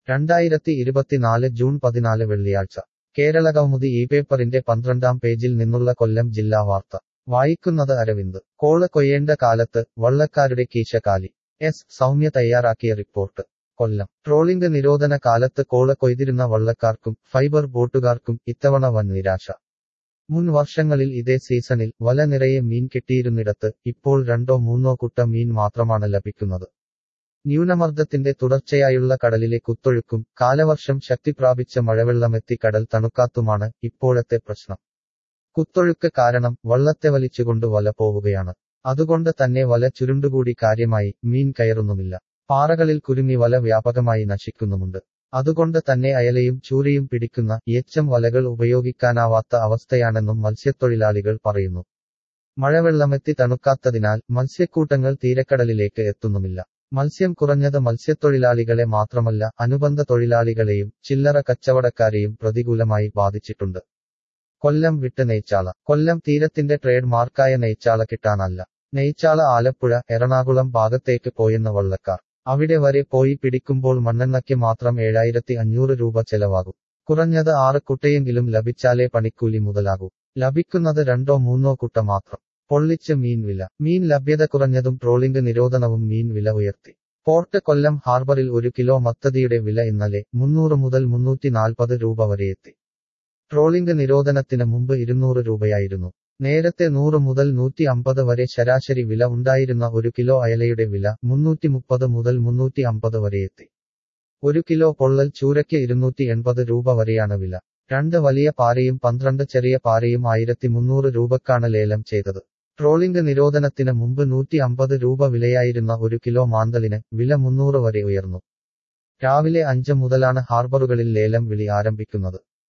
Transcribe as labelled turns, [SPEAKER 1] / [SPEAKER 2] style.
[SPEAKER 1] രണ്ടായിരത്തി ഇരുപത്തിനാല് ജൂൺ പതിനാല് വെള്ളിയാഴ്ച കേരളകൗമുദി ഈ പേപ്പറിന്റെ പന്ത്രണ്ടാം പേജിൽ നിന്നുള്ള കൊല്ലം ജില്ലാ വാർത്ത വായിക്കുന്നത് അരവിന്ദ് കോള കൊയ്യേണ്ട കാലത്ത് വള്ളക്കാരുടെ കീശകാലി എസ് സൗമ്യ തയ്യാറാക്കിയ റിപ്പോർട്ട് കൊല്ലം ട്രോളിംഗ് നിരോധന കാലത്ത് കോള കൊയ്തിരുന്ന വള്ളക്കാർക്കും ഫൈബർ ബോട്ടുകാർക്കും ഇത്തവണ വൻ നിരാശ മുൻ വർഷങ്ങളിൽ ഇതേ സീസണിൽ വല നിറയെ മീൻ കിട്ടിയിരുന്നിടത്ത് ഇപ്പോൾ രണ്ടോ മൂന്നോ കുട്ട മീൻ മാത്രമാണ് ലഭിക്കുന്നത് ന്യൂനമർദ്ദത്തിന്റെ തുടർച്ചയായുള്ള കടലിലെ കുത്തൊഴുക്കും കാലവർഷം ശക്തി പ്രാപിച്ച മഴവെള്ളമെത്തി കടൽ തണുക്കാത്തുമാണ് ഇപ്പോഴത്തെ പ്രശ്നം കുത്തൊഴുക്ക് കാരണം വള്ളത്തെ വലിച്ചുകൊണ്ട് വല പോവുകയാണ് അതുകൊണ്ട് തന്നെ വല ചുരുണ്ടുകൂടി കാര്യമായി മീൻ കയറുന്നുമില്ല പാറകളിൽ കുരുങ്ങി വല വ്യാപകമായി നശിക്കുന്നുമുണ്ട് അതുകൊണ്ട് തന്നെ അയലയും ചൂരയും പിടിക്കുന്ന എച്ചം വലകൾ ഉപയോഗിക്കാനാവാത്ത അവസ്ഥയാണെന്നും മത്സ്യത്തൊഴിലാളികൾ പറയുന്നു മഴവെള്ളമെത്തി തണുക്കാത്തതിനാൽ മത്സ്യക്കൂട്ടങ്ങൾ തീരക്കടലിലേക്ക് എത്തുന്നുമില്ല മത്സ്യം കുറഞ്ഞത് മത്സ്യത്തൊഴിലാളികളെ മാത്രമല്ല അനുബന്ധ തൊഴിലാളികളെയും ചില്ലറ കച്ചവടക്കാരെയും പ്രതികൂലമായി ബാധിച്ചിട്ടുണ്ട് കൊല്ലം വിട്ട് നെയ്ച്ചാള കൊല്ലം തീരത്തിന്റെ ട്രേഡ് മാർക്കായ നെയ്ച്ചാള കിട്ടാനല്ല നെയ്ച്ചാള ആലപ്പുഴ എറണാകുളം ഭാഗത്തേക്ക് പോയെന്ന വള്ളക്കാർ അവിടെ വരെ പോയി പിടിക്കുമ്പോൾ മണ്ണെണ്ണയ്ക്ക് മാത്രം ഏഴായിരത്തി അഞ്ഞൂറ് രൂപ ചെലവാകും കുറഞ്ഞത് ആറ് കുട്ടയെങ്കിലും ലഭിച്ചാലേ പണിക്കൂലി മുതലാകൂ ലഭിക്കുന്നത് രണ്ടോ മൂന്നോ കുട്ട മാത്രം പൊള്ളിച്ച് മീൻ വില മീൻ ലഭ്യത കുറഞ്ഞതും ട്രോളിംഗ് നിരോധനവും മീൻ വില ഉയർത്തി പോർട്ട് കൊല്ലം ഹാർബറിൽ ഒരു കിലോ മത്തതിയുടെ വില ഇന്നലെ മുന്നൂറ് മുതൽ മുന്നൂറ്റി നാൽപ്പത് രൂപ വരെയെത്തി ട്രോളിംഗ് നിരോധനത്തിന് മുമ്പ് ഇരുന്നൂറ് രൂപയായിരുന്നു നേരത്തെ നൂറ് മുതൽ നൂറ്റി അമ്പത് വരെ ശരാശരി വില ഉണ്ടായിരുന്ന ഒരു കിലോ അയലയുടെ വില മുന്നൂറ്റി മുപ്പത് മുതൽ മുന്നൂറ്റി അമ്പത് വരെയെത്തി ഒരു കിലോ പൊള്ളൽ ചൂരയ്ക്ക് ഇരുന്നൂറ്റി എൺപത് രൂപ വരെയാണ് വില രണ്ട് വലിയ പാരയും പന്ത്രണ്ട് ചെറിയ പാരയും ആയിരത്തി മുന്നൂറ് രൂപക്കാണ് ലേലം ചെയ്തത് ട്രോളിംഗ് നിരോധനത്തിന് മുമ്പ് നൂറ്റി അമ്പത് രൂപ വിലയായിരുന്ന ഒരു കിലോ മാന്തലിന് വില മുന്നൂറ് വരെ ഉയർന്നു രാവിലെ അഞ്ച് മുതലാണ് ഹാർബറുകളിൽ ലേലം വിളി ആരംഭിക്കുന്നത്